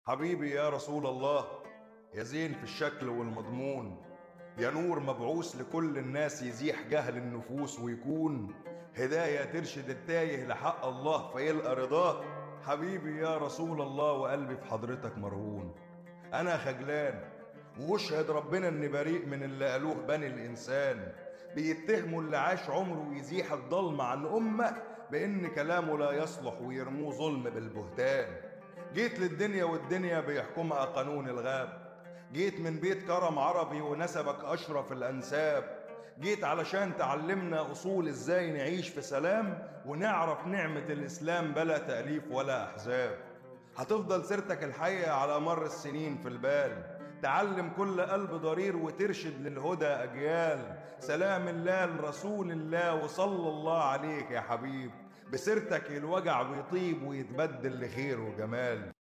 حبيبي يا رسول الله يا زين في الشكل والمضمون يا نور مبعوث لكل الناس يزيح جهل النفوس ويكون هداية ترشد التايه لحق الله فيلقى رضاه حبيبي يا رسول الله وقلبي في حضرتك مرهون أنا خجلان وأشهد ربنا إني بريء من اللي قالوه بني الإنسان بيتهموا اللي عاش عمره ويزيح الضلمة عن أمة بإن كلامه لا يصلح ويرموه ظلم بالبهتان جيت للدنيا والدنيا بيحكمها قانون الغاب جيت من بيت كرم عربي ونسبك أشرف الأنساب جيت علشان تعلمنا أصول إزاي نعيش في سلام ونعرف نعمة الإسلام بلا تأليف ولا أحزاب هتفضل سيرتك الحية على مر السنين في البال تعلم كل قلب ضرير وترشد للهدى أجيال سلام الله لرسول الله وصلى الله عليك يا حبيب بسيرتك الوجع بيطيب ويتبدل لخير وجمال